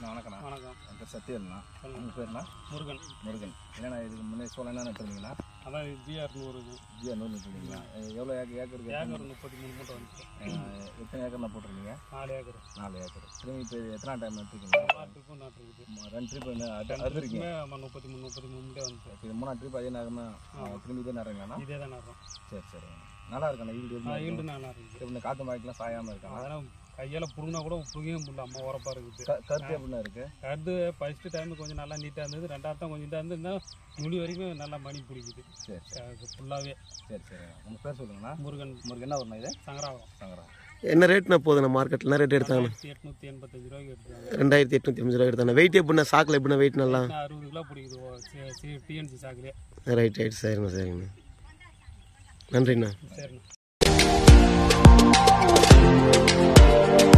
வணக்கண்ணா வணக்கம் என் பேர் சத்யண்ணா சொல்லுங்க. உங்கள் பேர்ண்ணா முருகன் முருகன் என்னண்ணா இதுக்கு முன்னே சோளம் என்ன நட்டுருந்தீங்களா அதான் ஜிஆர் நூறு இது ஜியா நூறு நட்டுருந்தீங்களா எவ்வளோ ஏக்கர் ஏக்கருக்கு ஏக்கர் முப்பத்தி மூணு மூட்டை வந்துச்சு அஹ், எத்தனை ஏக்கர்ண்ணா போட்டிருந்தீங்க நாலு ஏக்கர் நாலு ஏக்கர் திரும்பி இப்போ எத்தனை டைம் நட்டுருக்கீங்க நாலு ட்ரிப்பும் நாட்டு இருக்குது ரெண்டு ட்ரிப் அறுத்துருக்கீங்க ஆமாம் முப்பத்தி மூணு முப்பத்தி மூணு மூட்டை வந்துச்சு இது மூணாவது ட்ரிப் அதே நேரமா திரும்பி இதே நேரங்களாண்ணா இதே தான் நடுறோம் சரி சரி நல்லா இருக்காண்ணா ஈல்டு ஆ எப்படி ஈல்டு நல்லா இருக்குது இந்த காற்று மழைக்கெல்லாம் சாயாமல் இருக்காண்ணா அதெல்லாம் கையால் புடுங்கினா கூட புடுங்கவே முடியல அம்மா உரப்பாக இருக்குது க- கருத்து எப்படிண்ணா இருக்குது அடுத்து ஃபஸ்ட்டு டைம் கொஞ்சம் நல்லா நீட்டாக இருந்தது ரெண்டாவது தான் கொஞ்சம் இதாக இருந்ததுன்னா நுனி வரைக்கும் நல்லா மணி பிடிக்குது சரி சரி ஃபுல்லாகவே சரி சரி உங்கள் பேர் சொல்லுங்கண்ணா முருகன் உங்களுக்கு என்ன வரணும் இது சங்கராவரம் சங்கரா என்ன ரேட்னா போகுதுண்ணா மார்க்கெட்டில் என்ன ரேட் எடுத்தாங்கண்ணா ரெண்டாயிரத்தி எட்நூற்றி எண்பத்தஞ்சு ரூபாய்க்கு எடுத்துருக்காங்க ரெண்டாயிரத்தி எட்நூற்றி ஐம்பது ரூபா எடுத்தாங்க வெயிட் எப்படிண்ணா சாக்கில் எப்படிண்ணா வெயிட் நல்லா அறுபது கிலோ பிடிக்குது டிஎன்சி சாக்குலேயே ரைட் ரைட் சரிண்ணா சரிங்கண்ணா நன்றிண்ணா சரிண்ணா